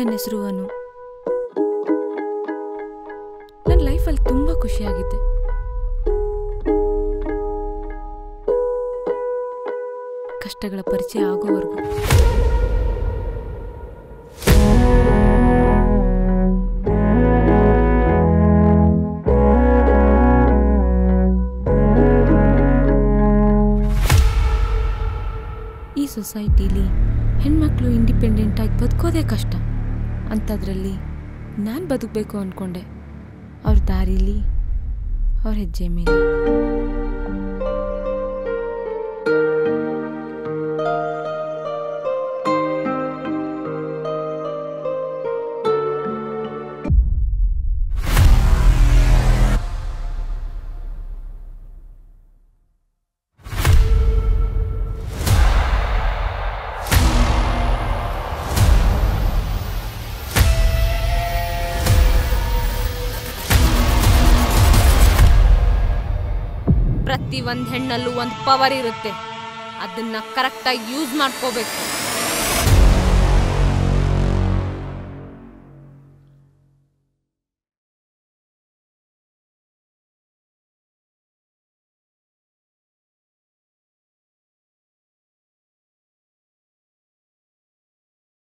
ನನ್ನ ಹೆಸರು ಅನು ನನ್ನ ಲೈಫಲ್ಲಿ ತುಂಬ ಖುಷಿಯಾಗಿದ್ದೆ ಕಷ್ಟಗಳ ಪರಿಚಯ ಆಗೋವರೆಗೂ ಈ ಸೊಸೈಟಿಲಿ ಹೆಣ್ಮಕ್ಳು ಇಂಡಿಪೆಂಡೆಂಟಾಗಿ ಬದುಕೋದೇ ಕಷ್ಟ ಅಂಥದ್ರಲ್ಲಿ ನಾನು ಬದುಕಬೇಕು ಅಂದ್ಕೊಂಡೆ ಅವ್ರ ದಾರಿಲಿ ಅವ್ರ ಹೆಜ್ಜೆ ಮೇಲೆ ಪ್ರತಿ ಒಂದ್ ಹೆಣ್ಣಲ್ಲೂ ಒಂದು ಪವರ್ ಇರುತ್ತೆ ಅದನ್ನ ಕರೆಕ್ಟಾಗಿ ಯೂಸ್ ಮಾಡ್ಕೋಬೇಕು